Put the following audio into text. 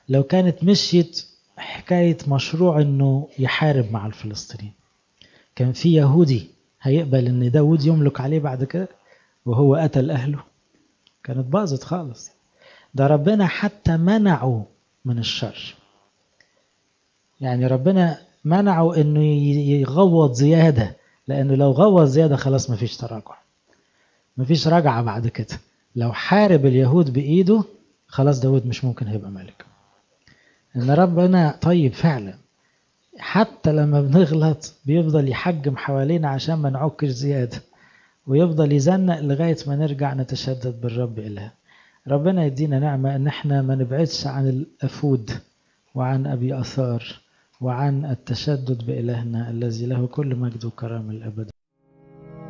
لو كانت مشيت حكاية مشروع انه يحارب مع الفلسطينيين كان في يهودي هيقبل ان داود يملك عليه بعد كده وهو قتل اهله كانت باظت خالص ده ربنا حتى منعه من الشر يعني ربنا منعه انه يغوض زيادة لانه لو غوض زيادة خلاص مفيش تراجع مفيش رجعة بعد كده لو حارب اليهود بإيده خلاص داود مش ممكن هيبقى ملك ان ربنا طيب فعلا حتى لما بنغلط بيفضل يحجم حوالينا عشان ما نعكش زيادة ويفضل يزنق لغاية ما نرجع نتشدد بالرب إله ربنا يدينا نعمة ان احنا ما نبعدش عن الأفود وعن أبي أثار وعن التشدد بإلهنا الذي له كل مجد وكرم الأبد